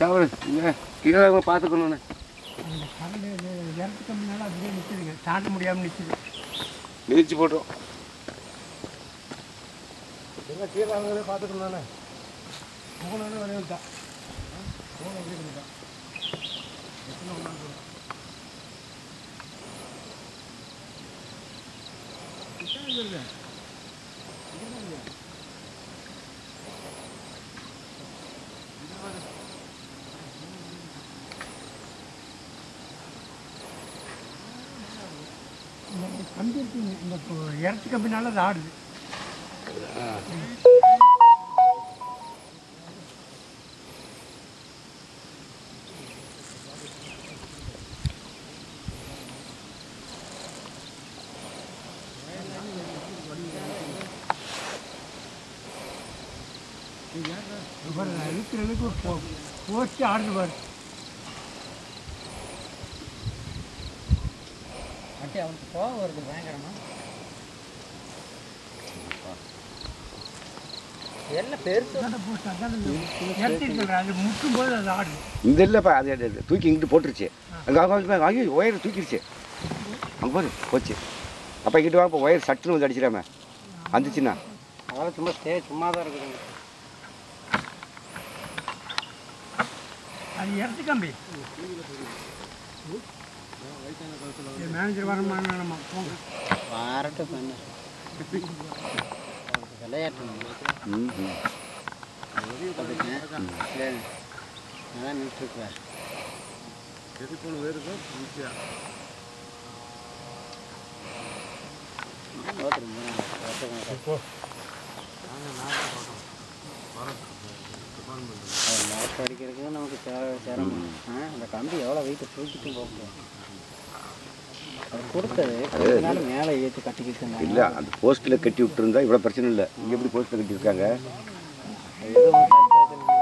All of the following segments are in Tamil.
தவறு இங்கே கீழே பார்த்துக்கணுண்ணே அந்த கரண்ட் இறத்து கம்மினால அப்படியே நிற்குதுங்க தாண்ட முடியாமல் நிற்குது மிதிச்சு போட்டோம் எங்கே கீழே வாங்குறதே பார்த்துக்கணுண்ணே போகணுன்னு வரையா போகணும் அப்படியே பண்ணிட்டா எத்தனை ஒன்றா போகிறோம் இந்த கம்பி இருக்குங்க இந்த இப்போ இறத்து கம்பினால அது ஆடுது பாரு இழுக்கிறதுக்கு ஒரு போ போஸ்ட்டு ஆடுது பாரு அட்டி அவனுக்கு கோவம் வருது பயங்கரமா எல்லாம் பெருசு அதான போஸ்ட் அதான் இறத்திட்டு சொல்கிறேன் அது முட்டும் போது அது ஆடுது இந்த இல்லைப்பா அது அது- அது தூக்கி இங்கிட்டு போட்டுருச்சு அங்கே அங்கே வாங்கி ஒயர் தூக்கிடுச்சு அங்கே பாரு போச்சு அப்போ இங்கிட்டு வாங்க இப்போ ஒயர் சட்டுன்னு வந்து அடிச்சிடாம வந்துச்சுண்ணா அதெல்லாம் சும்மா ஸ்டே சும்மா தான் இருக்குதுங்க அது இறத்து கம்பி மேனேஜர் வரமான நம்ம போங்க பாரட்டு பண்ணு விளையாட்டு ம் ம். அதான் நின்றுருக்குறேன் மரத்தை அடிக்கிறதுக்கு நமக்கு சே- சிரமம் ஆ, அந்த கம்பி எவ்வளோ வெயிட்டை தூக்கிட்டு போக முடியும் அது கொடுத்தது கொஞ்ச நாள் மேலே ஏற்றி கட்டிக்கிட்டு இருந்தாங்க இல்லை அந்த போஸ்ட்டில் கட்டி விட்டுருந்தா இவ்வளோ பிரச்சனை இல்லை இங்கே எப்படி போஸ்ட்டில் கட்டியிருக்காங்க ஏதோ ஒரு கஷ்டத்துல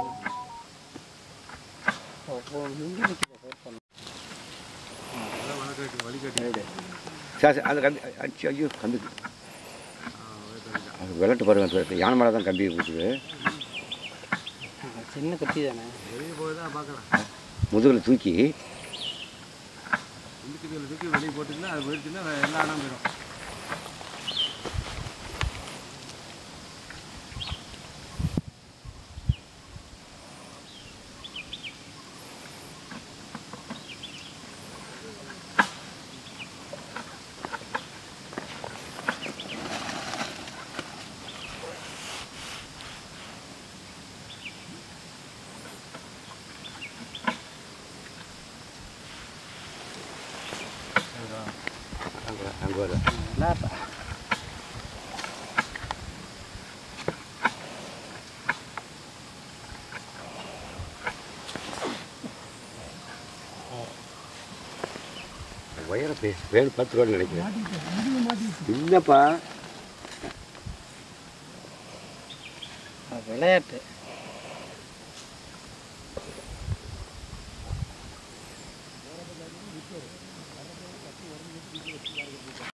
அப்போ மிஞ்சி நிற்கிற பேர் பண்ண சரி சரி அந்த கம்பி அடிச்சு ஐயோ கம்பி அது விளட்டு பாருங்க அது யானை மேலே தான் கம்பி கொடுக்குது சின்ன கட்டி தானே முதுகில் தூக்கி வெளியே போட்டுச்சுன்னா அது போயிடுச்சுன்னா எல்லா இடம் போயிடும் அங்கே அங்கே வரும் நல்லா ஒயரை பே வேறு பத்து ரூபான்னு நினைக்கிறேன் மாட்டிக்கிட்டு முடிவு மாட்டிக்கிட்டு இல்லைப்பா விளையாட்டு